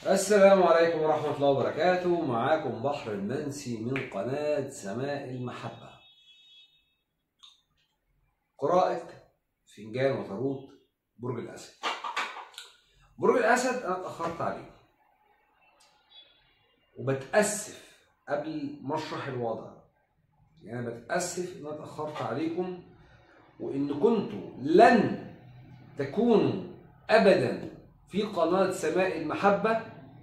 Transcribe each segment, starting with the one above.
السلام عليكم ورحمة الله وبركاته معاكم بحر المنسي من قناة سماء المحبة قراءة فنجان وطاروت برج الأسد برج الأسد أنا اتأخرت عليه وبتأسف قبل ما أشرح الوضع يعني أنا بتأسف إن أنا اتأخرت عليكم وإن كنتوا لن تكونوا أبدا في قناة سماء المحبة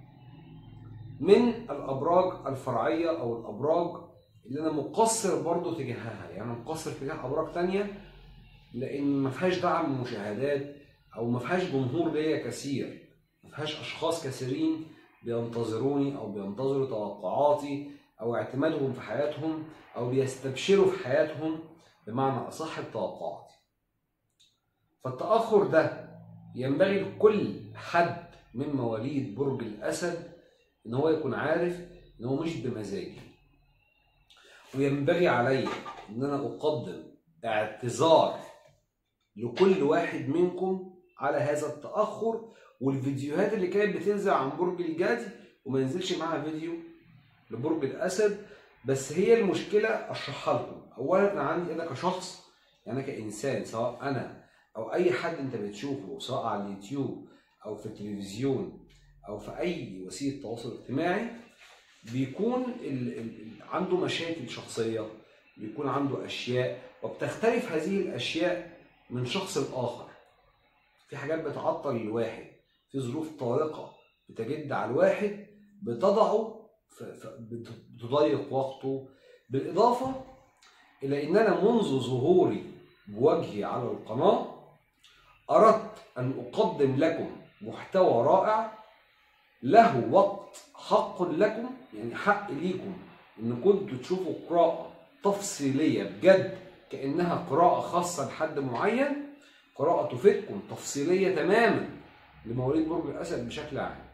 من الأبراج الفرعية أو الأبراج اللي أنا مقصر برضو تجاهها يعني أنا مقصر تجاه أبراج تانية لأن ما فيهاش دعم مشاهدات أو ما فيهاش جمهور ليا كثير ما فيهاش أشخاص كثيرين بينتظروني أو بينتظروا توقعاتي أو اعتمادهم في حياتهم أو بيستبشروا في حياتهم بمعنى أصح بتوقعاتي فالتأخر ده ينبغي لكل حد من مواليد برج الأسد إن هو يكون عارف إن هو مش بمزاجي وينبغي علي إن أنا أقدم اعتذار لكل واحد منكم على هذا التأخر والفيديوهات اللي كانت بتنزل عن برج الجدي وما ينزلش معاها فيديو لبرج الأسد بس هي المشكلة أشرحها لكم أولا أنا عندي أنا كشخص يعني أنا كإنسان سواء أنا او اي حد انت بتشوفه سواء على اليوتيوب او في التلفزيون او في اي وسيله تواصل اجتماعي بيكون ال ال عنده مشاكل شخصيه بيكون عنده اشياء وبتختلف هذه الاشياء من شخص لاخر في حاجات بتعطل الواحد في ظروف طارقه بتجد على الواحد بتضعه بتضيق وقته بالاضافه الى ان انا منذ ظهوري بوجهي على القناه أردت أن أقدم لكم محتوى رائع له وقت حق لكم يعني حق ليكم إن كنتوا تشوفوا قراءة تفصيلية بجد كأنها قراءة خاصة لحد معين قراءة تفيدكم تفصيلية تماما لمواليد برج الأسد بشكل عام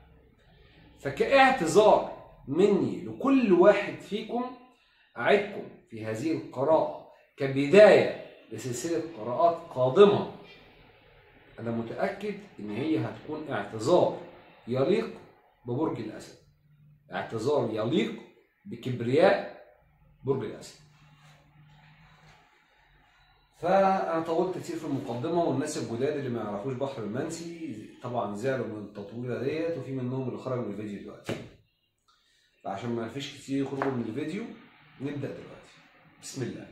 فكاعتذار مني لكل واحد فيكم أعدكم في هذه القراءة كبداية لسلسلة قراءات قادمة أنا متأكد إن هي هتكون اعتذار يليق ببرج الأسد اعتذار يليق بكبرياء برج الأسد فأنا طولت كتير في المقدمة والناس الجداد اللي ما يعرفوش بحر المنسي طبعا زعلوا من التطويلة ديت وفي منهم اللي خرج من الفيديو دلوقتي فعشان ما فيش كتير يخرجوا من الفيديو نبدأ دلوقتي بسم الله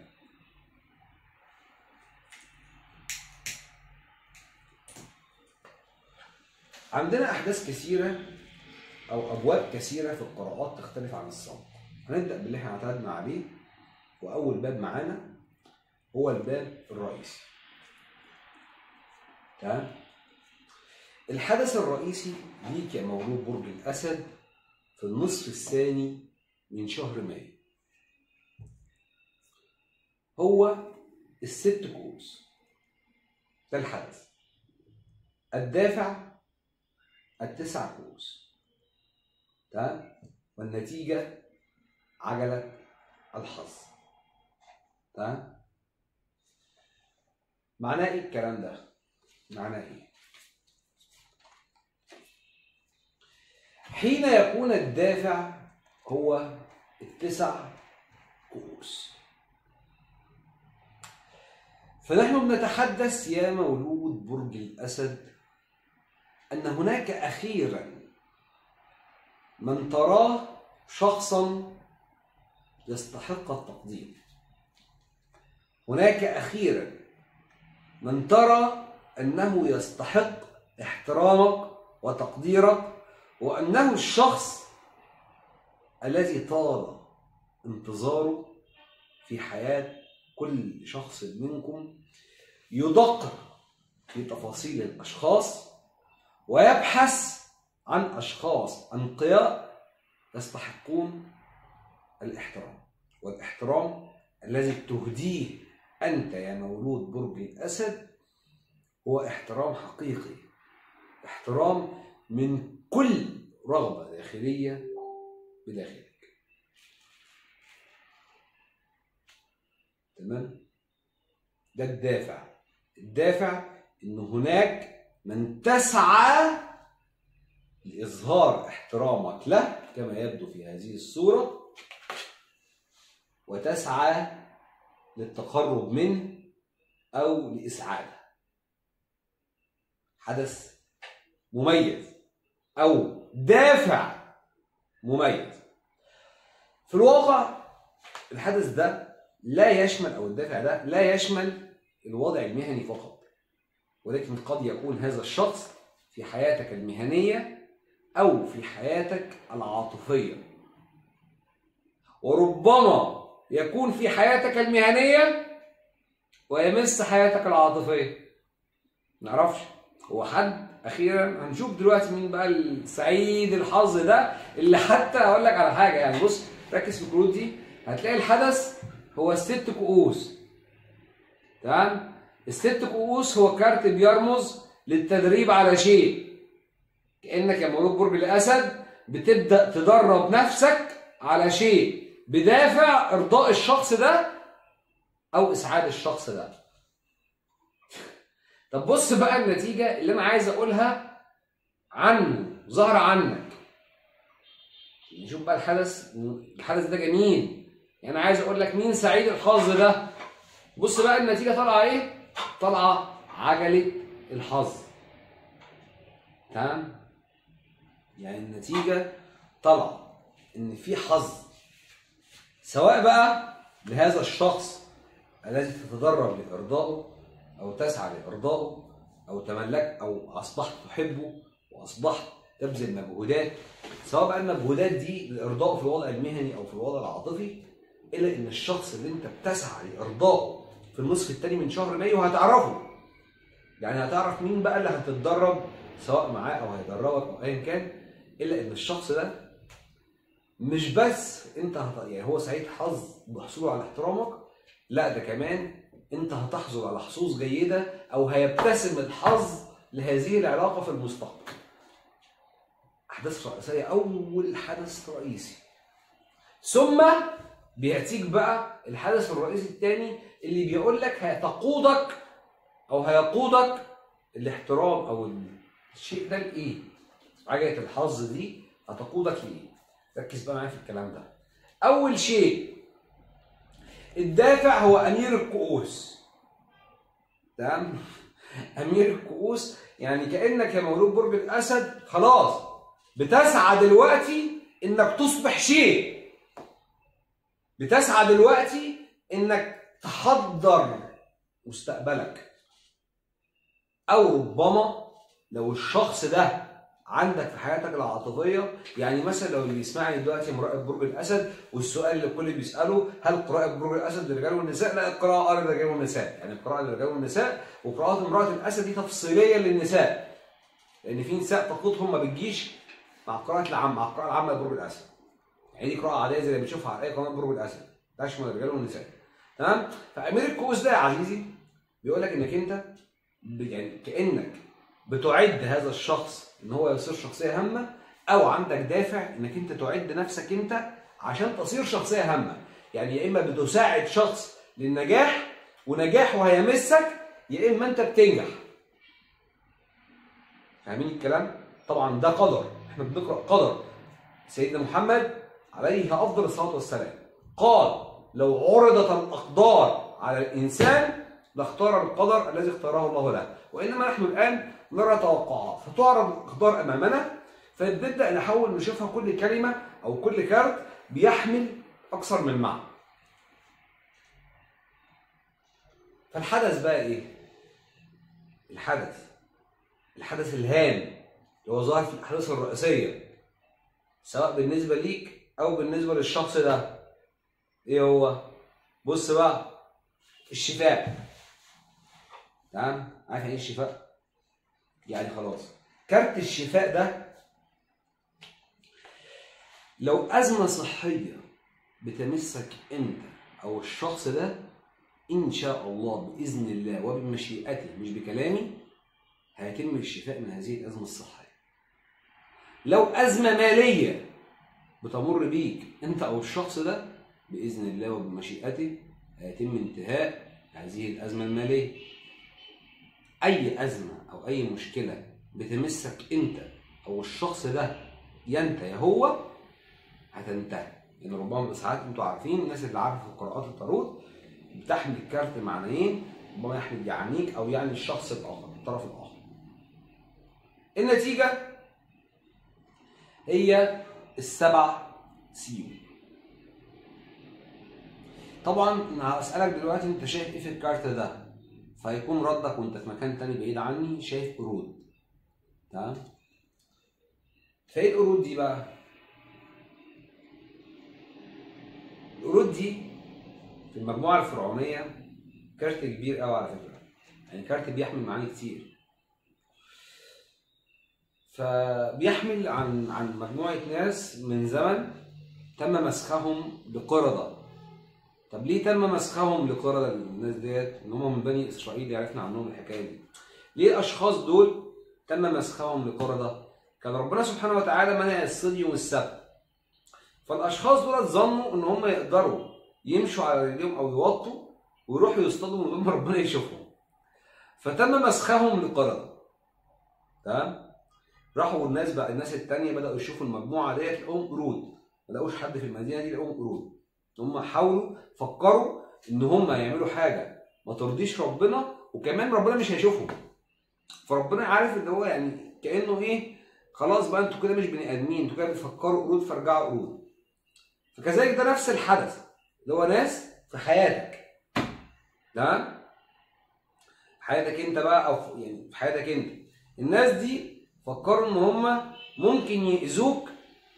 عندنا احداث كثيره او ابواب كثيره في القراءات تختلف عن السابق هنبدا باللي احنا اعتدنا عليه واول باب معانا هو الباب الرئيسي تمام الحدث الرئيسي ليك يا مولود برج الاسد في النصف الثاني من شهر مايو هو الست كؤوس ده الحدث الدافع التسع كؤوس تمام والنتيجة عجلة الحظ تمام معناه ايه الكلام ده؟ معناه ايه؟ حين يكون الدافع هو التسع كؤوس فنحن بنتحدث يا مولود برج الأسد أن هناك أخيرا من تراه شخصا يستحق التقدير هناك أخيرا من ترى أنه يستحق احترامك وتقديرك وأنه الشخص الذي طال انتظاره في حياة كل شخص منكم يدقق في تفاصيل الأشخاص ويبحث عن أشخاص أنقياء يستحقون الاحترام والاحترام الذي تهديه أنت يا مولود برج الأسد هو احترام حقيقي احترام من كل رغبة داخلية بداخلك تمام ده الدافع الدافع ان هناك من تسعى لإظهار احترامك له كما يبدو في هذه الصورة وتسعى للتقرب منه أو لإسعاده حدث مميز أو دافع مميز في الواقع الحدث ده لا يشمل أو الدافع ده لا يشمل الوضع المهني فقط ولكن قد يكون هذا الشخص في حياتك المهنية أو في حياتك العاطفية وربما يكون في حياتك المهنية ويمس حياتك العاطفية نعرفش هو حد اخيرا هنشوف دلوقتي مين بقى السعيد الحظ ده اللي حتى اقول لك على حاجه يعني بص ركز في الكروت دي هتلاقي الحدث هو الست كؤوس تمام الست كؤوس هو كارت بيرمز للتدريب على شيء كانك يا مولود برج الاسد بتبدا تدرب نفسك على شيء بدافع ارضاء الشخص ده او اسعاد الشخص ده طب بص بقى النتيجه اللي انا عايز اقولها عنه ظهر عنك نشوف بقى الحدث الحدث ده جميل يعني انا عايز اقول لك مين سعيد الحظ ده بص بقى النتيجه طالعه ايه طالعه عجله الحظ تمام يعني النتيجه طالعه ان في حظ سواء بقى لهذا الشخص الذي تتدرب لارضائه او تسعى لارضائه او تملك او اصبحت تحبه واصبحت تبذل مجهودات سواء بقى المجهودات دي لارضائه في الوضع المهني او في الوضع العاطفي الا ان الشخص اللي انت بتسعى لارضائه في النصف الثاني من شهر مايو هتعرفه يعني هتعرف مين بقى اللي هتتدرب سواء معاه او هيدربك او ايا كان الا ان الشخص ده مش بس انت هت... يعني هو سعيد حظ بحصوله على احترامك لا ده كمان انت هتحصل على حظوظ جيده او هيبتسم الحظ لهذه العلاقه في المستقبل. احداث رئيسيه اول حدث رئيسي. ثم بياتيك بقى الحدث الرئيسي الثاني اللي بيقول لك هتقودك او هيقودك الاحترام او الشيء ده لايه؟ عجله الحظ دي هتقودك لايه؟ ركز بقى معايا في الكلام ده. اول شيء الدافع هو امير الكؤوس تمام امير الكؤوس يعني كانك يا مولود برج الاسد خلاص بتسعى دلوقتي انك تصبح شيء بتسعى دلوقتي انك تحضر مستقبلك او ربما لو الشخص ده عندك في حياتك العاطفيه يعني مثلا لو اللي بيسمعني دلوقتي مراقب برج الاسد والسؤال اللي الكل بيساله هل قراءه برج الاسد للرجال والنساء؟ لا القراءه للرجال والنساء يعني القراءه للرجال والنساء وقراءات امراه الاسد دي تفصيليه للنساء لان في نساء طاقتهم ما بتجيش مع القراءه العامه مع القراءه العامه لبرج الاسد يعني دي قراءه عاديه زي اللي بنشوفها على اي قناه برج الاسد تشمل الرجال والنساء تمام فامير الكؤوس ده يا عزيزي بيقول لك انك انت يعني كانك بتعد هذا الشخص ان هو يصير شخصيه هامه او عندك دافع انك انت تعد نفسك انت عشان تصير شخصيه هامه يعني يا اما بتساعد شخص للنجاح ونجاحه هيمسك يا اما انت بتنجح فاهمين الكلام طبعا ده قدر احنا بنقرا قدر سيدنا محمد عليه افضل الصلاه والسلام قال لو عرضت الاقدار على الانسان لاختار القدر الذي اختاره الله له وانما نحن الان نرى توقعات فتعرض الاقدار امامنا فنبدا نحاول نشوفها كل كلمه او كل كارت بيحمل اكثر من معنى فالحدث بقى ايه الحدث الحدث الهام اللي هو ظاهر في الاحداث الرئيسيه سواء بالنسبه ليك او بالنسبه للشخص ده ايه هو بص بقى الشفاء تمام عارف يعني ايه الشفاء يعني خلاص كارت الشفاء ده لو أزمة صحية بتمسك أنت أو الشخص ده إن شاء الله بإذن الله وبمشيئته مش بكلامي هيتم الشفاء من هذه الأزمة الصحية لو أزمة مالية بتمر بيك أنت أو الشخص ده بإذن الله وبمشيئته هيتم انتهاء هذه الأزمة المالية أي أزمة أو أي مشكلة بتمسك أنت او الشخص ده ينتهي هو هتنتهي يعني ربما ساعات انتوا عارفين الناس اللي عارفه في قراءات التاروت بتحمل الكارت معنيين ربما يحمل يعنيك او يعني الشخص الاخر الطرف الاخر النتيجه هي السبع سيول طبعا انا هسالك دلوقتي انت شايف ايه في الكارت ده فهيكون ردك وانت في مكان تاني بعيد عني شايف قرود تمام فايه القرود دي بقى القرود دي في المجموعه الفرعونيه كارت كبير قوي على فكره يعني كارت بيحمل معاني كتير فبيحمل عن عن مجموعه ناس من زمن تم مسخهم بقرده طب ليه تم مسخهم لقرده الناس ديت ان هم من بني اسرائيل عرفنا عنهم الحكايه دي ليه الاشخاص دول تم مسخهم لقرده كان ربنا سبحانه وتعالى منع الصدي والسبت فالاشخاص دول ظنوا ان هم يقدروا يمشوا على رجليهم او يوطوا ويروحوا يصطادوا من غير ما ربنا يشوفهم فتم مسخهم لقرده تمام راحوا الناس بقى الناس التانية بدأوا يشوفوا المجموعة ديت لقوهم قرود ما لقوش حد في المدينة دي لقوهم قرود هم حاولوا فكروا ان هم يعملوا حاجة ما ترضيش ربنا وكمان ربنا مش هيشوفهم فربنا عارف ان هو يعني كأنه ايه خلاص بقى انتوا كده مش بني ادمين انتوا كده بتفكروا قرود فارجعوا قرود فكذلك ده نفس الحدث اللي هو ناس في حياتك تمام حياتك انت بقى او يعني في حياتك انت الناس دي فكروا ان هم ممكن يأذوك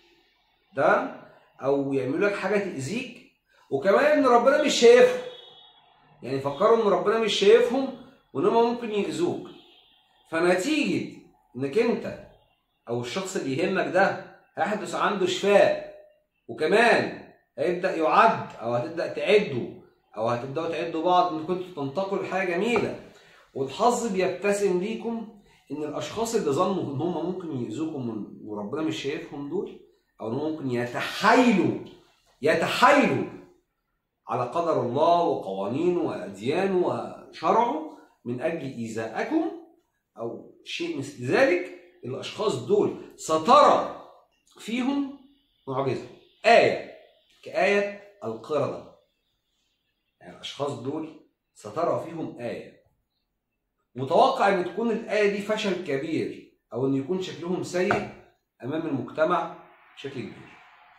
ده او يعملوا لك حاجه تأذيك وكمان ان ربنا مش شايفهم يعني فكروا ان ربنا مش شايفهم وان هم ممكن يأذوك فنتيجه انك انت او الشخص اللي يهمك ده هيحدث عنده شفاء وكمان هيبدا يعد او هتبدا تعده او هتبداوا تعدوا بعض ان كنتوا تنتقلوا لحاجه جميله والحظ بيبتسم ليكم ان الاشخاص اللي ظنوا ان هم ممكن يأذوكم وربنا مش شايفهم دول او ان هم ممكن يتحايلوا يتحايلوا على قدر الله وقوانينه واديانه وشرعه من اجل ايذائكم او شيء مثل ذلك الاشخاص دول سترى فيهم معجزه ايه كايه القرده يعني الاشخاص دول سترى فيهم ايه متوقع ان تكون الايه دي فشل كبير او ان يكون شكلهم سيء امام المجتمع بشكل كبير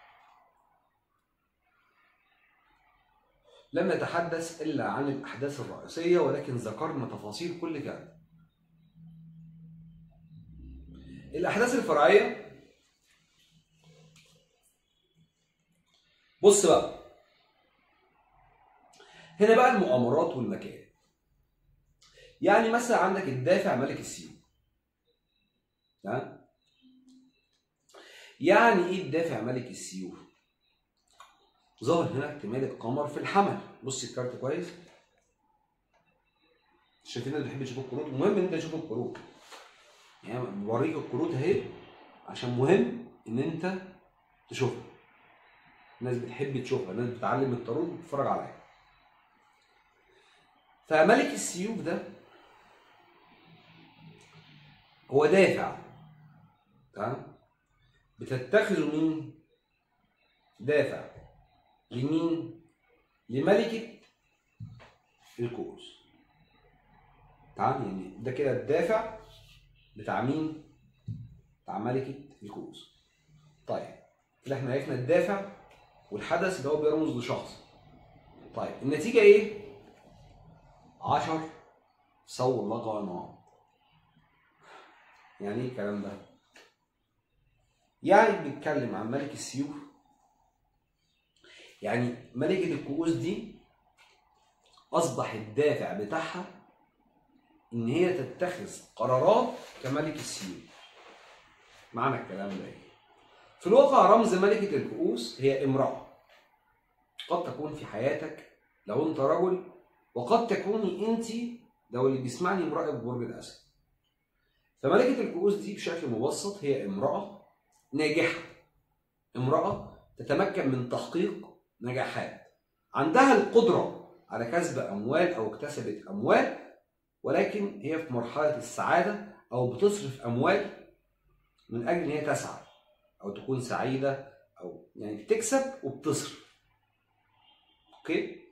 لم نتحدث الا عن الاحداث الرئيسيه ولكن ذكرنا تفاصيل كل كلام الاحداث الفرعيه بص بقى هنا بقى المؤامرات والمكائد يعني مثلا عندك الدافع ملك السيوف تمام يعني ايه الدافع ملك السيوف ظهر هنا اكتمال القمر في الحمل بص الكارت كويس شايفين اللي بيحب يشوف الكروت المهم ان انت تشوف الكروت يعني بوريك الكروت اهي عشان مهم ان انت تشوفها الناس بتحب تشوفها الناس بتتعلم التاروت وبتتفرج عليها فملك السيوف ده هو دافع تمام بتتخذه مين دافع لمين لملكة الكؤوس تمام يعني ده كده الدافع بتاع مين بتاع ملكة الكؤوس طيب كده احنا عرفنا الدافع والحدث اللي هو بيرمز لشخص طيب النتيجة ايه؟ عشر صور لقى ونوع يعني ايه الكلام ده؟ يعني بيتكلم عن ملك السيوف يعني ملكة الكؤوس دي أصبح الدافع بتاعها إن هي تتخذ قرارات كملك السيوف معنى الكلام ده إيه؟ في الواقع رمز ملكة الكؤوس هي امرأة قد تكون في حياتك لو أنت رجل وقد تكوني أنت لو اللي بيسمعني امرأة ببرج الأسد فملكة الكؤوس دي بشكل مبسط هي امرأة ناجحة امرأة تتمكن من تحقيق نجاحات عندها القدرة على كسب أموال أو اكتسبت أموال ولكن هي في مرحلة السعادة أو بتصرف أموال من اجل ان هي تسعى او تكون سعيده او يعني بتكسب وبتصرف اوكي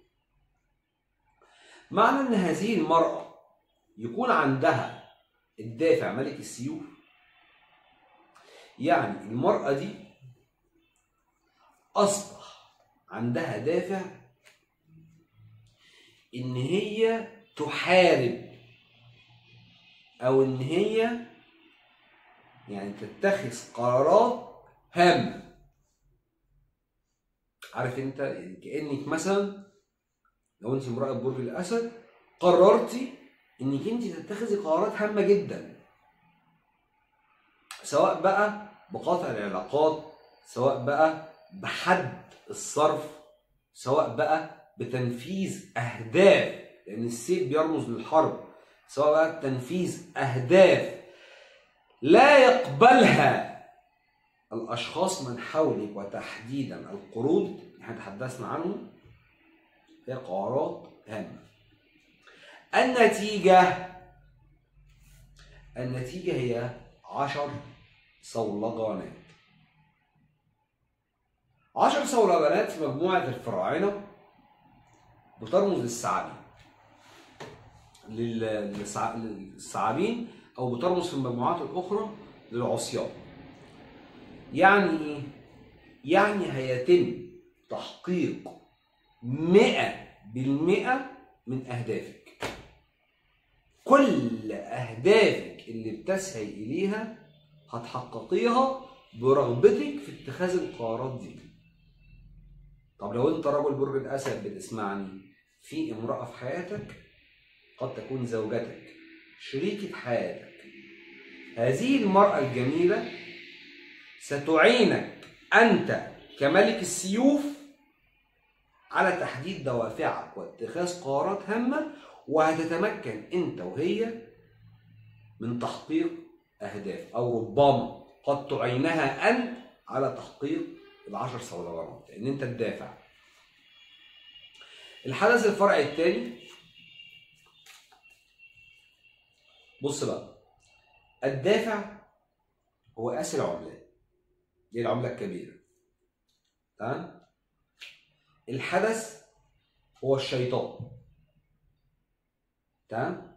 معنى ان هذه المراه يكون عندها الدافع ملك السيوف يعني المراه دي اصبح عندها دافع ان هي تحارب او ان هي يعني تتخذ قرارات هامه عارف انت يعني كانك مثلا لو انت امراه برج الاسد قررتي انك انت تتخذي قرارات هامه جدا سواء بقى بقطع العلاقات سواء بقى بحد الصرف سواء بقى بتنفيذ اهداف لان السيف بيرمز للحرب سواء بقى بتنفيذ اهداف لا يقبلها الاشخاص من حولك وتحديدا القروض احنا تحدثنا عنه هي قرارات هامه النتيجه النتيجه هي عشر صولجانات عشر صولجانات في مجموعه الفراعنه بترمز للثعابين لل- للثع- للثعابين او بترمز في المجموعات الاخرى للعصيان يعني ايه يعني هيتم تحقيق مئة بالمئة من أهدافك كل أهدافك اللي بتسعي إليها هتحققيها برغبتك في اتخاذ القرارات دي طب لو انت رجل برج الاسد بتسمعني في امراه في حياتك قد تكون زوجتك شريكه حياتك هذه المراه الجميله ستعينك انت كملك السيوف على تحديد دوافعك واتخاذ قرارات هامه وهتتمكن انت وهي من تحقيق اهداف او ربما قد تعينها انت على تحقيق العشر صولجانات لان انت تدافع الحدث الفرعي الثاني بص بقى الدافع هو قاس العملات دي العملة الكبيرة تمام الحدث هو الشيطان تمام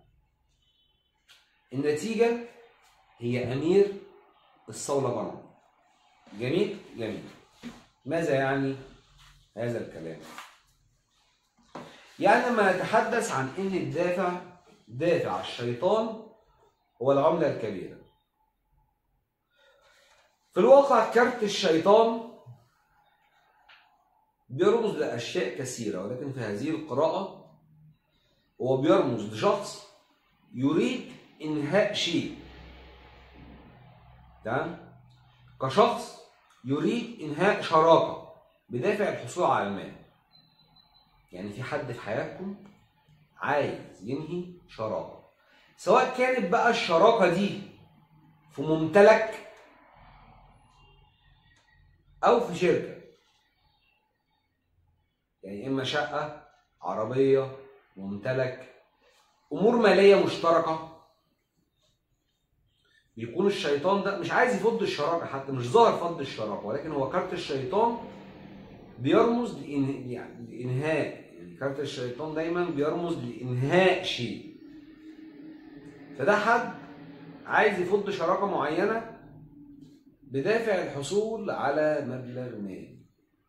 النتيجة هي أمير الصولجانات جميل جميل ماذا يعني هذا الكلام يعني لما نتحدث عن ان الدافع دافع الشيطان هو العملة الكبيرة في الواقع كارت الشيطان بيرمز لأشياء كثيرة ولكن في هذه القراءة هو بيرمز لشخص يريد إنهاء شيء تمام كشخص يريد إنهاء شراكة بدافع الحصول على المال يعني في حد في حياتكم عايز ينهي شراكة سواء كانت بقى الشراكة دي في ممتلك أو في شركة يعني إما شقة عربية ممتلك أمور مالية مشتركة بيكون الشيطان ده مش عايز يفض الشراكة حتى مش ظاهر فض الشراكة ولكن هو كارت الشيطان بيرمز لإن... يعني لإنهاء يعني كارت الشيطان دايما بيرمز لإنهاء شيء فده حد عايز يفض شراكة معينة بدافع الحصول على مبلغ مالي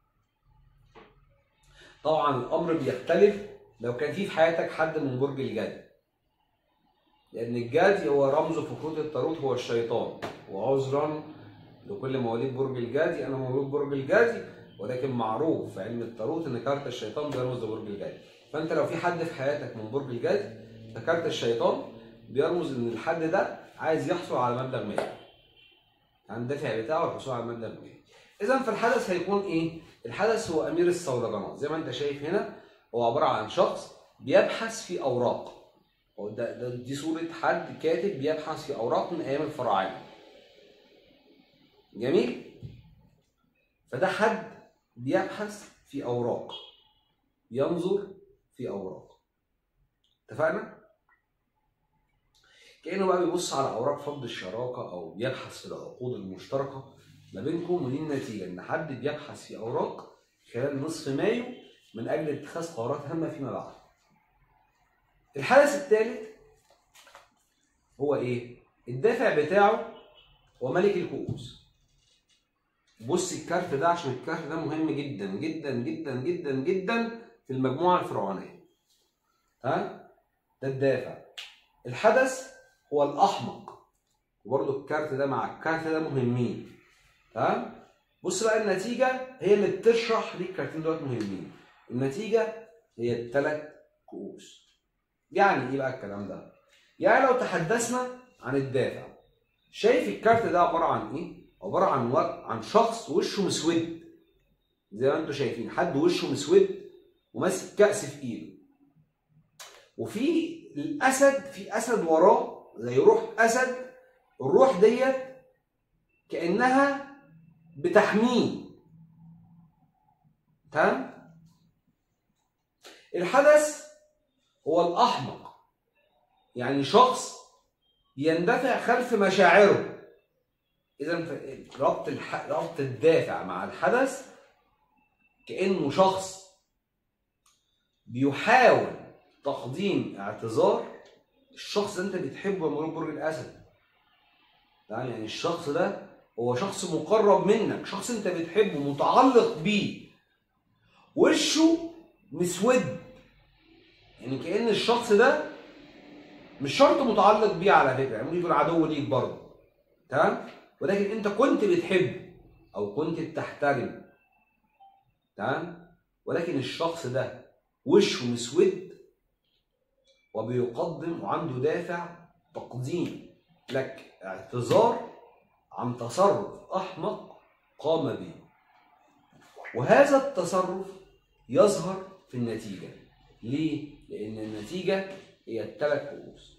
طبعا الامر بيختلف لو كان في في حياتك حد من برج الجدي لان الجدي هو رمزه في كروت التاروت هو الشيطان وعذرا لكل مواليد برج الجدي انا مولود برج الجدي ولكن معروف في علم التاروت ان كارت الشيطان بيرمز لبرج الجدي فانت لو في حد في حياتك من برج الجدي فكارت الشيطان بيرمز ان الحد ده عايز يحصل على مبلغ مالي عن الدافع بتاعه الحصول على المبلغ المالي اذا فالحدث هيكون ايه الحدث هو امير الصولجانات زي ما انت شايف هنا هو عباره عن شخص بيبحث في اوراق هو ده, ده دي صوره حد كاتب بيبحث في اوراق من ايام الفراعنه جميل فده حد بيبحث في اوراق ينظر في اوراق اتفقنا كانه بقى بيبص على اوراق فض الشراكه او بيبحث في العقود المشتركه ما بينكم ودي النتيجه ان حد بيبحث في اوراق خلال نصف مايو من اجل اتخاذ قرارات هامه فيما بعد. الحدث الثالث هو ايه؟ الدافع بتاعه هو ملك الكؤوس. بص الكارت ده عشان الكارت ده مهم جدا جدا جدا جدا جدا في المجموعه الفرعونيه. ها؟ ده الدافع. الحدث هو الاحمق وبرضه الكارت ده مع الكارت ده مهمين. تمام؟ بص بقى النتيجه هي اللي بتشرح ليه الكارتين دول مهمين. النتيجه هي الثلاث كؤوس. يعني ايه بقى الكلام ده؟ يعني لو تحدثنا عن الدافع شايف الكارت ده عباره عن ايه؟ عباره عن و... عن شخص وشه مسود زي ما انتم شايفين حد وشه مسود وماسك كأس في ايده وفي الاسد في اسد وراه زي روح اسد الروح ديت كانها بتحميه تمام الحدث هو الاحمق يعني شخص يندفع خلف مشاعره اذا ربط الح... ربط الدافع مع الحدث كانه شخص بيحاول تقديم اعتذار الشخص ده انت بتحبه لما برج الاسد تمام يعني الشخص ده هو شخص مقرب منك شخص انت بتحبه متعلق بيه وشه مسود يعني كأن الشخص ده مش شرط متعلق بيه على فكره يعني ممكن يكون عدو ليك برضه تمام ولكن انت كنت بتحبه او كنت بتحترمه تمام ولكن الشخص ده وشه مسود وبيقدم وعنده دافع تقديم لك اعتذار عن تصرف احمق قام به وهذا التصرف يظهر في النتيجه ليه لان النتيجه هي الثلاث كؤوس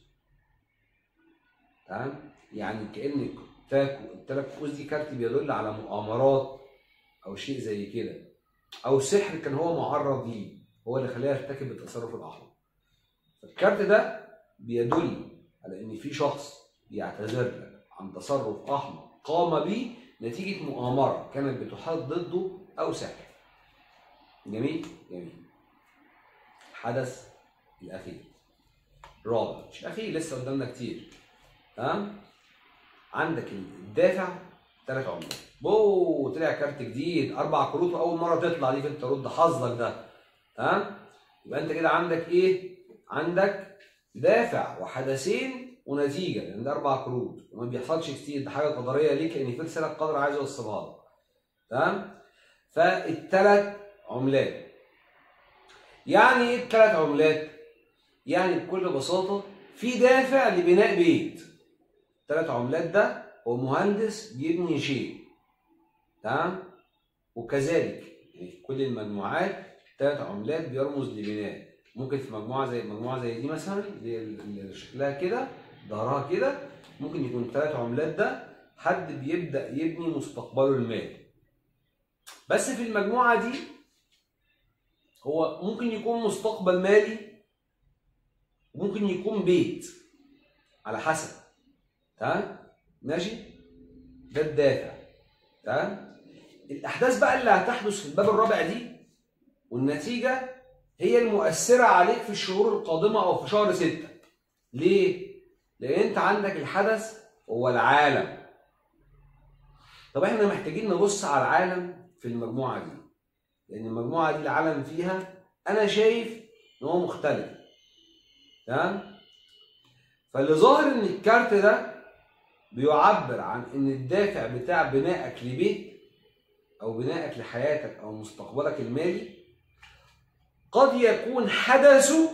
تمام يعني كان الثلاث كؤوس دي كارت بيدل على مؤامرات او شيء زي كده او سحر كان هو معرض ليه هو اللي خلاه يرتكب التصرف الاحمق الكارت ده بيدل على ان في شخص بيعتذر لك عن تصرف احمق قام به نتيجه مؤامره كانت بتحاط ضده او سحر جميل جميل الحدث الاخير رابع مش الاخير لسه قدامنا كتير تمام عندك الدافع ثلاث عملات بو طلع كارت جديد اربع كروت واول مره تطلع دي فانت رد حظك ده تمام يبقى انت كده عندك ايه عندك دافع وحدثين ونتيجه لان ده اربع كروت وما بيحصلش كتير ده حاجه قدريه ليك لان في رساله قدر عايز اوصلها لك تمام فالثلاث عملات يعني ايه الثلاث عملات يعني بكل بساطه في دافع لبناء بيت ثلاث عملات ده هو مهندس بيبني شيء تمام وكذلك يعني في كل المجموعات ثلاث عملات بيرمز لبناء ممكن في مجموعه زي مجموعه زي دي مثلا اللي شكلها كده ظهرها كده ممكن يكون ثلاث عملات ده حد بيبدا يبني مستقبله المالي بس في المجموعه دي هو ممكن يكون مستقبل مالي وممكن يكون بيت على حسب تمام ماشي ده الدافع تمام الاحداث بقى اللي هتحدث في الباب الرابع دي والنتيجه هي المؤثره عليك في الشهور القادمه او في شهر ستة ليه لان انت عندك الحدث هو العالم طب احنا محتاجين نبص على العالم في المجموعه دي لان المجموعه دي العالم فيها انا شايف ان هو مختلف تمام فاللي ظاهر ان الكارت ده بيعبر عن ان الدافع بتاع بنائك لبيت او بنائك لحياتك او مستقبلك المالي قد يكون حدثه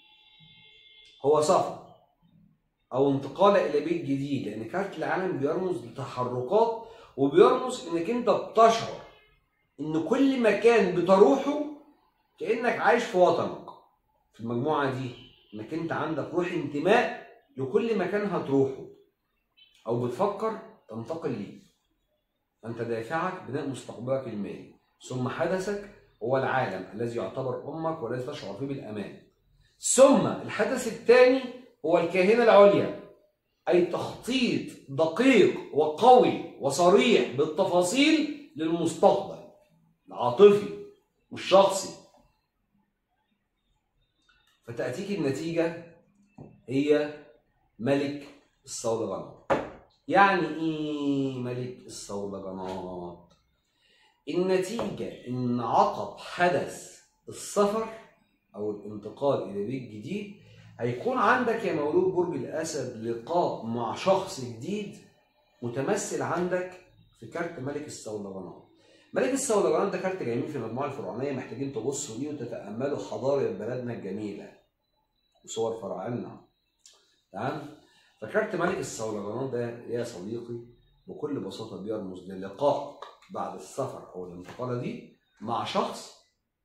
هو سفر او انتقال الى بيت جديد لان كارت العالم بيرمز لتحركات وبيرمز انك انت بتشعر ان كل مكان بتروحه كانك عايش في وطنك في المجموعه دي انك انت عندك روح انتماء لكل مكان هتروحه او بتفكر تنتقل ليه فانت دافعك بناء مستقبلك المالي ثم حدثك هو العالم الذي يعتبر امك والذي تشعر فيه بالامان ثم الحدث الثاني هو الكاهنه العليا أي تخطيط دقيق وقوي وصريح بالتفاصيل للمستقبل العاطفي والشخصي فتأتيك النتيجة هي ملك الصولجانات يعني ايه ملك الصولجانات النتيجة ان عقب حدث السفر او الانتقال الى بيت جديد هيكون عندك يا مولود برج الاسد لقاء مع شخص جديد متمثل عندك في كارت ملك الصولجانات ملك الصولجانات ده كارت جميل في المجموعه الفرعونيه محتاجين تبصوا ليه وتتاملوا حضاره بلدنا الجميله وصور فراعنه تمام فكارت ملك الصولجانات ده يا صديقي بكل بساطه بيرمز للقاء بعد السفر او الانتقاله دي مع شخص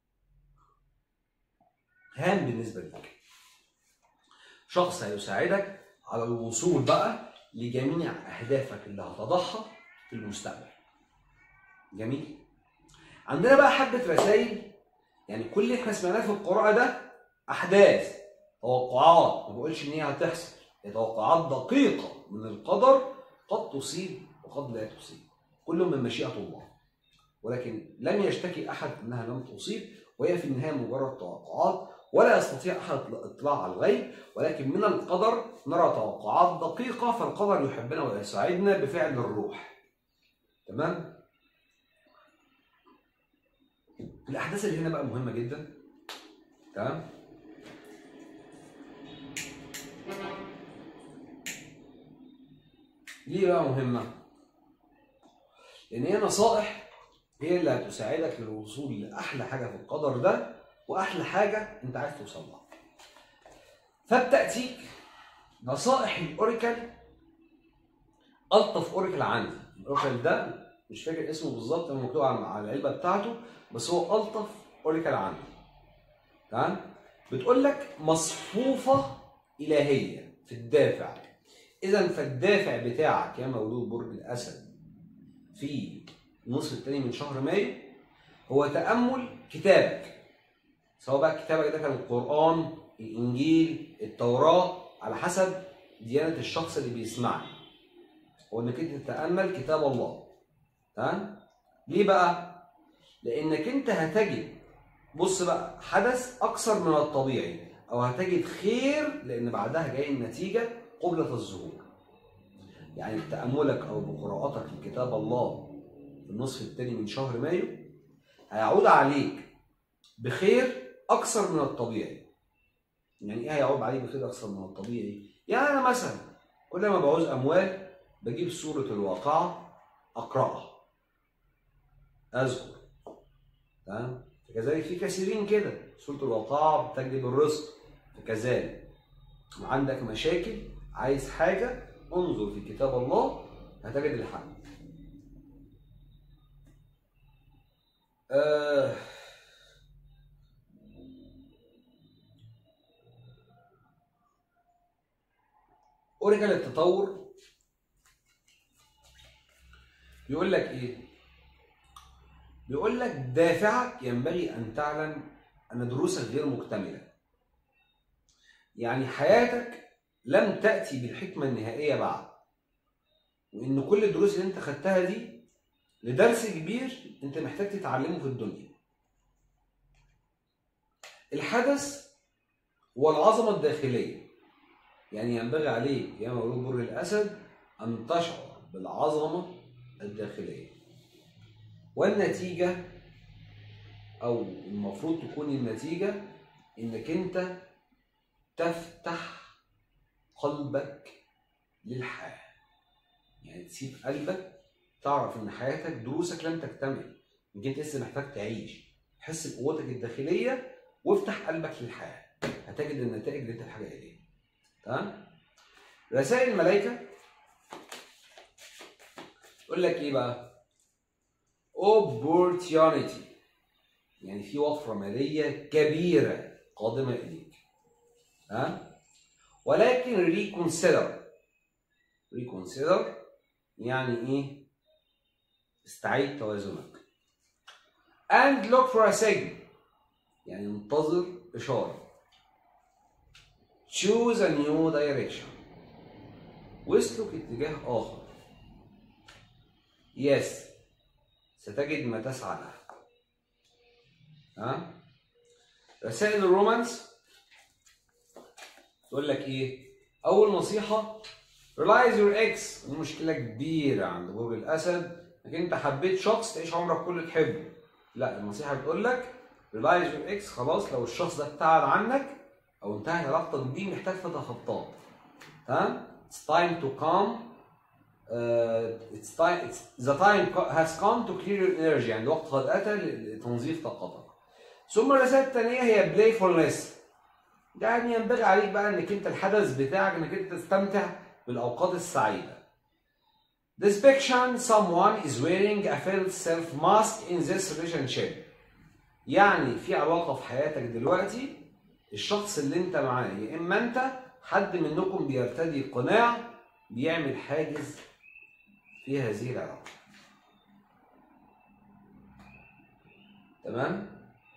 هام بالنسبه لك شخص هيساعدك على الوصول بقى لجميع اهدافك اللي هتضعها في المستقبل جميل عندنا بقى حبه رسائل يعني كل اللي احنا سمعناه في القراءه ده احداث توقعات ما بقولش ان هي هتحصل هي توقعات دقيقه من القدر قد تصيب وقد لا تصيب كل من مشيئه الله ولكن لم يشتكي احد انها لم تصيب وهي في النهايه مجرد توقعات ولا يستطيع احد الاطلاع على الغيب ولكن من القدر نرى توقعات دقيقه فالقدر يحبنا ويساعدنا بفعل الروح تمام الاحداث اللي هنا بقى مهمه جدا تمام ليه بقى مهمه لان هي نصائح هي اللي هتساعدك للوصول لاحلى حاجه في القدر ده واحلى حاجه انت عايز توصل لها فبتاتيك نصائح الاوريكل الطف اوريكل عندي الاوريكل ده مش فاكر اسمه بالظبط هو مكتوب على العلبه بتاعته بس هو الطف اوريكل عندي تمام بتقول لك مصفوفه الهيه في الدافع اذا فالدافع بتاعك يا مولود برج الاسد في النصف الثاني من شهر مايو هو تامل كتابك سواء بقى كتابك ده كان القران الانجيل التوراه على حسب ديانه الشخص اللي بيسمعني هو انك انت تتامل كتاب الله تمام ليه بقى لانك انت هتجد بص بقى حدث اكثر من الطبيعي او هتجد خير لان بعدها جاي النتيجه قبله الظهور يعني بتاملك او بقراءتك لكتاب الله في النصف الثاني من شهر مايو هيعود عليك بخير اكثر من الطبيعي يعني ايه هيعود عليك بخير اكثر من الطبيعي يعني انا مثلا كل ما بعوز اموال بجيب سوره الواقعه اقراها اذكر تمام كذلك في كثيرين كده سوره الواقعه بتجلب الرزق فكذلك عندك مشاكل عايز حاجه انظر في كتاب الله هتجد الحل آه أوريجل التطور بيقول لك إيه؟ بيقول لك دافعك ينبغي أن تعلم أن دروسك غير مكتملة. يعني حياتك لم تأتي بالحكمة النهائية بعد. وإن كل الدروس اللي أنت خدتها دي لدرس كبير أنت محتاج تتعلمه في الدنيا. الحدث هو العظمة الداخلية. يعني ينبغي عليك يا مولود برج الأسد أن تشعر بالعظمة الداخلية. والنتيجة أو المفروض تكون النتيجة إنك أنت تفتح قلبك للحياة يعني تسيب قلبك تعرف إن حياتك دروسك لن تكتمل إنك أنت لسه محتاج تعيش حس بقوتك الداخلية وافتح قلبك للحياة هتجد النتائج اللي أنت بحاجة إليها تمام رسائل الملائكة يقول لك إيه بقى؟ opportunity يعني في وفرة مالية كبيرة قادمة إليك ها ولكن reconsider reconsider يعني إيه استعيد توازنك and look for a signal يعني انتظر إشارة choose a new direction واسلك اتجاه آخر يس ستجد ما تسعى له ها رسائل الرومانس تقول لك ايه اول نصيحه realize your ex مشكله كبيره عند برج الاسد انك انت حبيت شخص تعيش عمرك كله تحبه لا النصيحه بتقول لك realize your ex خلاص لو الشخص ده ابتعد عنك او انتهت علاقتك بيه محتاج تتخطاه تمام it's time to calm uh, it's time it's, the time co- has come to clear your energy يعني الوقت قد اتى لتنظيف طاقتك ثم الرساله الثانيه هي playfulness يعني ينبغي عليك بقى انك انت الحدث بتاعك انك انت تستمتع بالاوقات السعيده Despection someone is wearing a false self mask in this relationship يعني في علاقه في حياتك دلوقتي الشخص اللي انت معاه يا اما انت حد منكم بيرتدي قناع بيعمل حاجز في هذه العلاقه تمام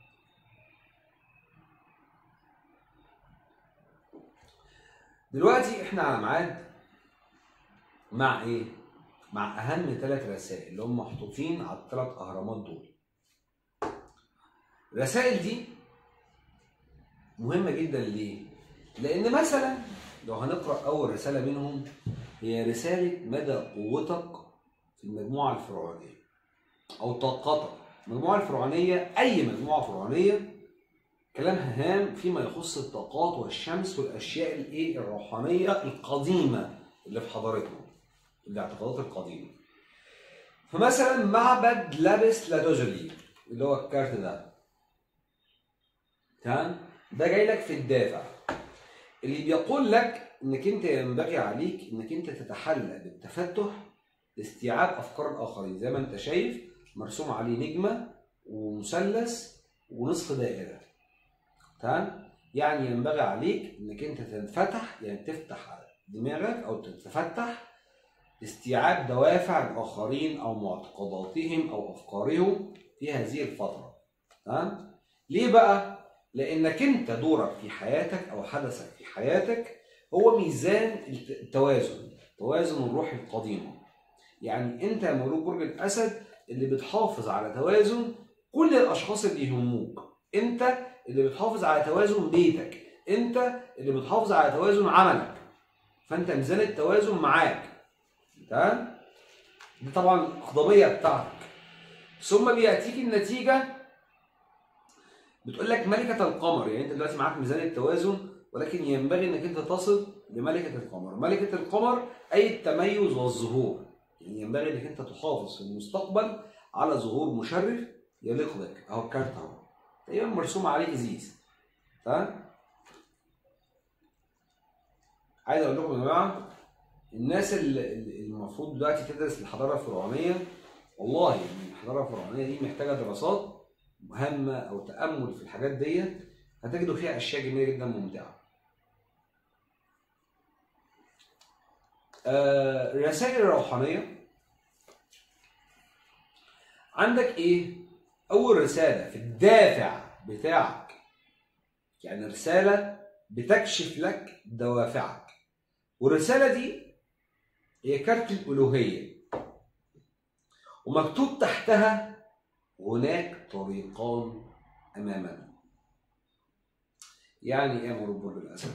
دلوقتي احنا على ميعاد مع ايه مع اهم ثلاث رسائل اللي هم محطوطين على الثلاث اهرامات دول الرسائل دي مهمة جدا ليه؟ لأن مثلا لو هنقرأ أول رسالة منهم هي رسالة مدى قوتك في المجموعة الفرعونية أو طاقتك المجموعة الفرعونية أي مجموعة فرعونية كلامها هام فيما يخص الطاقات والشمس والأشياء الإيه الروحانية القديمة اللي في حضارتنا الاعتقادات القديمة فمثلا معبد لابس لادوزولي اللي هو الكارت ده تمام ده جاي لك في الدافع اللي بيقول لك انك انت ينبغي عليك انك انت تتحلى بالتفتح لاستيعاب افكار الاخرين زي ما انت شايف مرسوم عليه نجمه ومثلث ونصف دائره تمام يعني ينبغي عليك انك انت تنفتح يعني تفتح دماغك او تتفتح لاستيعاب دوافع الاخرين او معتقداتهم او افكارهم في هذه الفتره تمام ليه بقى لانك انت دورك في حياتك او حدثك في حياتك هو ميزان التوازن توازن الروح القديمه يعني انت يا مولود برج الاسد اللي بتحافظ على توازن كل الاشخاص اللي يهموك انت اللي بتحافظ على توازن بيتك انت اللي بتحافظ على توازن عملك فانت ميزان التوازن معاك تمام دي طبعا الأقدمية بتاعتك ثم بيأتيك النتيجة بتقول لك ملكة القمر يعني انت دلوقتي معاك ميزان التوازن ولكن ينبغي انك انت تصل لملكة القمر ملكة القمر اي التميز والظهور يعني ينبغي انك انت تحافظ في المستقبل على ظهور مشرف يليق بك اهو الكارت اهو تقريبا مرسوم عليه ازيز تمام عايز اقول لكم يا جماعه الناس اللي اللي المفروض دلوقتي تدرس الحضاره الفرعونيه والله يعني الحضاره الفرعونيه دي محتاجه دراسات هامه او تامل في الحاجات ديت هتجدوا فيها اشياء جميله جدا ممتعه. آه، الرسائل الروحانيه عندك ايه؟ اول رساله في الدافع بتاعك يعني رساله بتكشف لك دوافعك والرساله دي هي كارت الالوهيه ومكتوب تحتها هناك طريقان امامنا يعني ايه مرور برج الاسد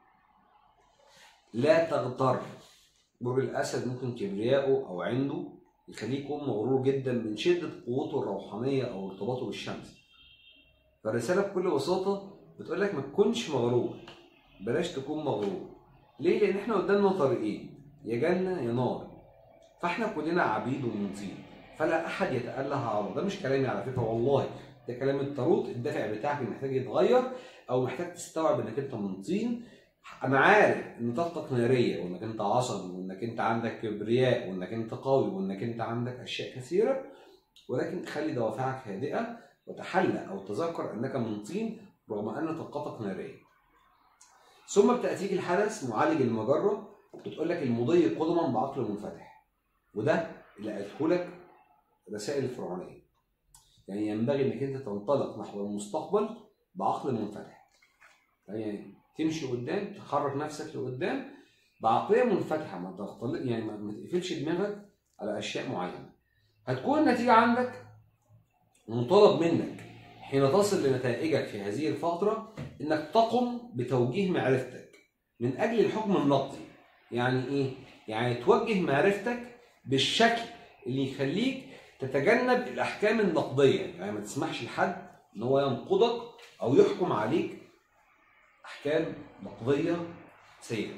لا تغتر برج الاسد ممكن كبرياءه او عنده يخليه يكون مغرور جدا من شده قوته الروحانيه او ارتباطه بالشمس فالرساله بكل بساطه بتقول لك ما تكونش مغرور بلاش تكون مغرور ليه لان احنا قدامنا طريقين يا جنه يا نار فاحنا كلنا عبيد ومنطين فلا احد يتاله على ده مش كلامي على فكره والله ده كلام التاروت الدافع بتاعك محتاج يتغير او محتاج تستوعب انك انت من طين انا عارف ان طاقتك ناريه وانك انت عصبي وانك انت عندك كبرياء وانك انت قوي وانك انت عندك اشياء كثيره ولكن خلي دوافعك هادئه وتحلى او تذكر انك من طين رغم ان طاقتك ناريه. ثم بتاتيك الحدث معالج المجره بتقول لك المضي قدما بعقل منفتح وده اللي قالته لك الرسائل الفرعونيه. يعني ينبغي انك انت تنطلق نحو المستقبل بعقل منفتح. يعني تمشي قدام تحرك نفسك لقدام بعقليه منفتحه ما تختلط يعني ما ما تقفلش دماغك على اشياء معينه هتكون النتيجه عندك مطالب منك حين تصل لنتائجك في هذه الفتره انك تقم بتوجيه معرفتك من اجل الحكم النقدي يعني ايه يعني توجه معرفتك بالشكل اللي يخليك تتجنب الاحكام النقديه يعني ما تسمحش لحد ان هو ينقضك او يحكم عليك احكام نقديه سيئه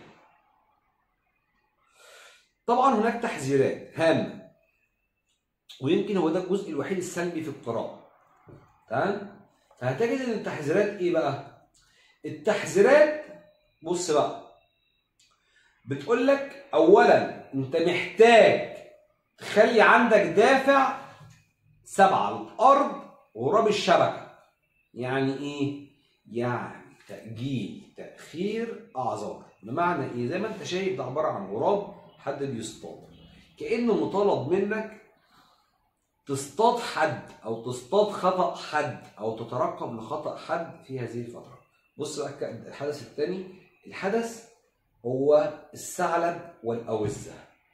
طبعا هناك تحذيرات هامه ويمكن هو ده الجزء الوحيد السلبي في القراءه تمام فهتجد ان التحذيرات ايه بقى التحذيرات بص بقى بتقول لك اولا انت محتاج تخلي عندك دافع سبعه الارض وغراب الشبكه يعني ايه يعني تاجيل تاخير اعذار بمعنى ايه زي ما انت شايف ده عباره عن غراب حد بيصطاد كانه مطالب منك تصطاد حد او تصطاد خطا حد او تترقب لخطا حد في هذه الفتره بص بقى الحدث الثاني الحدث هو الثعلب والاوزه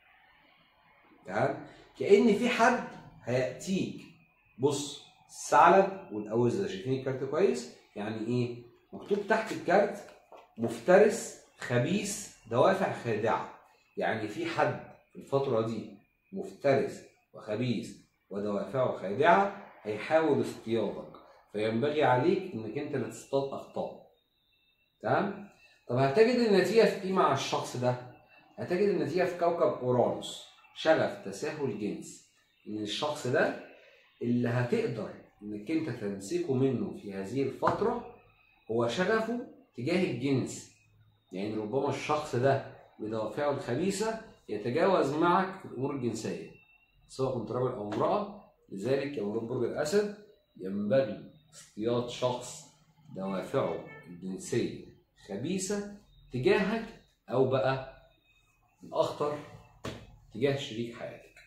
تمام كان في حد هياتيك بص الثعلب والاوزه شايفين الكارت كويس يعني ايه مكتوب تحت الكارت مفترس خبيث دوافع خادعه يعني في حد في الفتره دي مفترس وخبيث ودوافعه خادعه هيحاول اصطيادك فينبغي عليك انك انت لا تصطاد اخطاء تمام طب هتجد النتيجه في ايه مع الشخص ده هتجد النتيجه في كوكب اورانوس شغف تساهل جنس ان الشخص ده اللي هتقدر انك انت تمسكه منه في هذه الفتره هو شغفه تجاه الجنس يعني ربما الشخص ده بدوافعه الخبيثه يتجاوز معك في الامور الجنسيه سواء كنت رجل او امراه لذلك يا مولود برج الاسد ينبغي اصطياد شخص دوافعه الجنسيه خبيثه تجاهك او بقى الاخطر تجاه شريك حياتك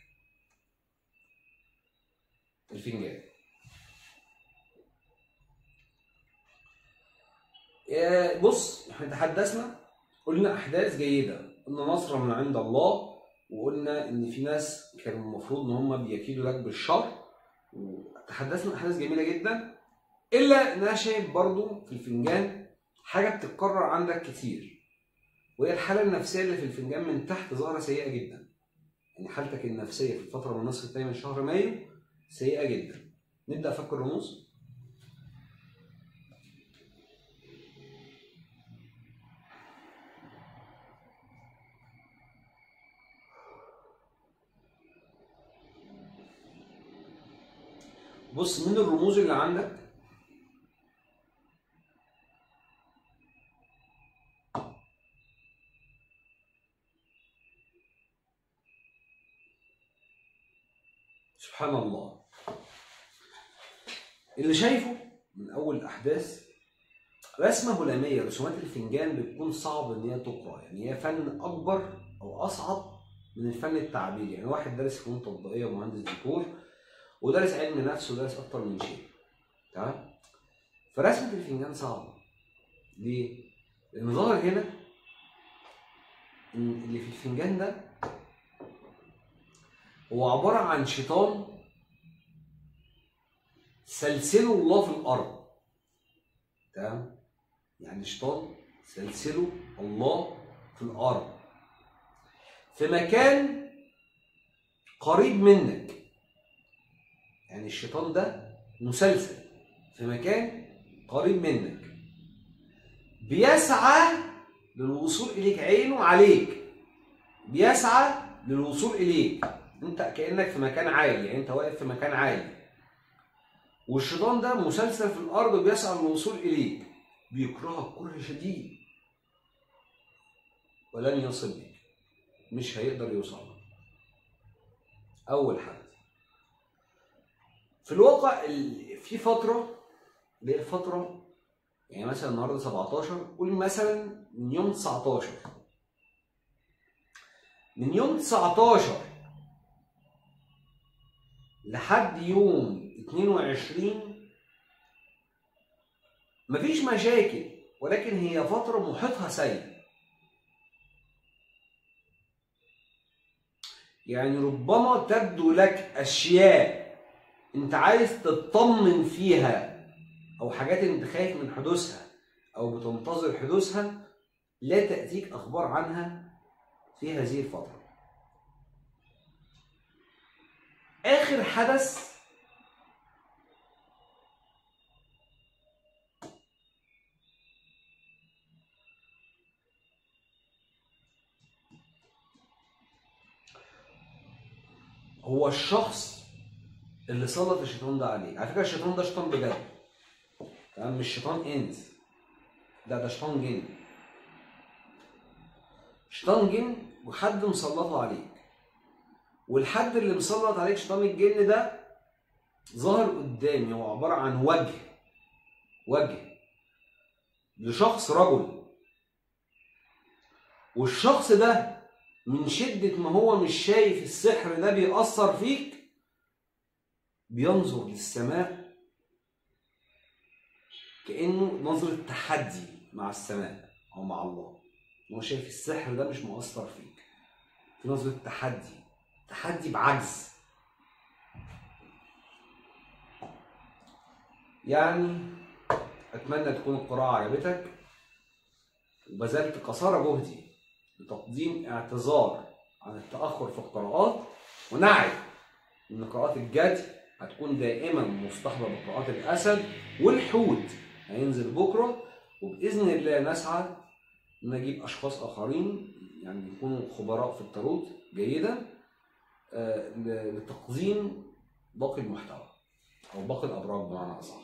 الفنجان آه، بص احنا تحدثنا قلنا احداث جيده قلنا نصر من عند الله وقلنا ان في ناس كانوا المفروض ان هم بيكيدوا لك بالشر وتحدثنا احداث جميله جدا الا ان انا شايف برضو في الفنجان حاجه بتتكرر عندك كتير وهي الحاله النفسيه اللي في الفنجان من تحت ظاهره سيئه جدا يعني حالتك النفسيه في الفتره من النصف الثاني من شهر مايو سيئه جدا نبدا فك الرموز بص من الرموز اللي عندك سبحان الله اللي شايفه من اول الاحداث رسمه هلاميه رسومات الفنجان بتكون صعب ان هي تقرا يعني هي فن اكبر او اصعب من الفن التعبيري يعني واحد دارس فنون تطبيقيه ومهندس ديكور ودارس علم نفس ودارس اكتر من شيء تمام فرسمه الفنجان صعبه ليه؟ لان ظهر هنا ان اللي في الفنجان ده هو عباره عن شيطان سلسله الله في الارض تمام يعني شيطان سلسله الله في الارض في مكان قريب منك يعني الشيطان ده مسلسل في مكان قريب منك بيسعى للوصول اليك عينه عليك بيسعى للوصول اليك انت كانك في مكان عالي يعني انت واقف في مكان عالي والشيطان ده مسلسل في الارض بيسعى للوصول اليك بيكرهك كره شديد ولن يصل بك مش هيقدر يوصل لك اول حاجه في الواقع ال- في فتره اللي هي الفتره يعني مثلا النهارده 17 قول مثلا من يوم 19 من يوم 19 لحد يوم 22 مفيش مشاكل ولكن هي فترة محيطها سيء يعني ربما تبدو لك اشياء انت عايز تطمن فيها او حاجات انت خايف من حدوثها او بتنتظر حدوثها لا تاتيك اخبار عنها في هذه الفتره اخر حدث هو الشخص اللي سلط الشيطان ده عليه على فكره الشيطان ده شيطان بجد تمام مش شيطان انس لا ده شيطان جن شيطان جن وحد مسلطه عليك والحد اللي مسلط عليك شيطان الجن ده ظاهر قدامي هو عباره عن وجه وجه لشخص رجل والشخص ده من شدة ما هو مش شايف السحر ده بيأثر فيك بينظر للسماء كأنه نظرة تحدي مع السماء أو مع الله هو شايف السحر ده مش مؤثر فيك في نظرة تحدي تحدي بعجز يعني أتمنى تكون القراءة عجبتك وبذلت قصارى جهدي بتقديم اعتذار عن التأخر في القراءات ونعي إن قراءات الجدي هتكون دائما مصطحبة بقراءات الأسد والحوت هينزل بكرة وبإذن الله نسعى إن نجيب أشخاص آخرين يعني يكونوا خبراء في التاروت جيدا آه، ل- لتقديم باقي المحتوى أو باقي الأبراج بمعنى أصح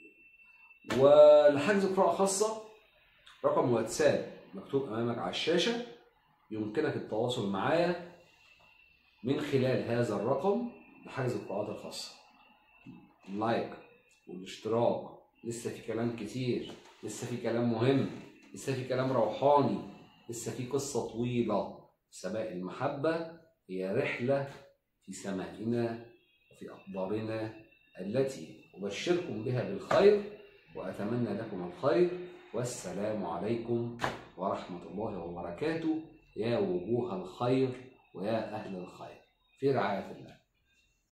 ولحجز قراءة خاصة رقم واتساب مكتوب أمامك على الشاشة يمكنك التواصل معايا من خلال هذا الرقم لحجز القراءات الخاصة اللايك والاشتراك لسه في كلام كتير لسه في كلام مهم لسه في كلام روحاني لسه في قصة طويلة سباق المحبة هي رحلة في سمائنا وفي أقدارنا التي أبشركم بها بالخير وأتمنى لكم الخير والسلام عليكم ورحمة الله وبركاته يا وجوه الخير ويا أهل الخير في رعاية الله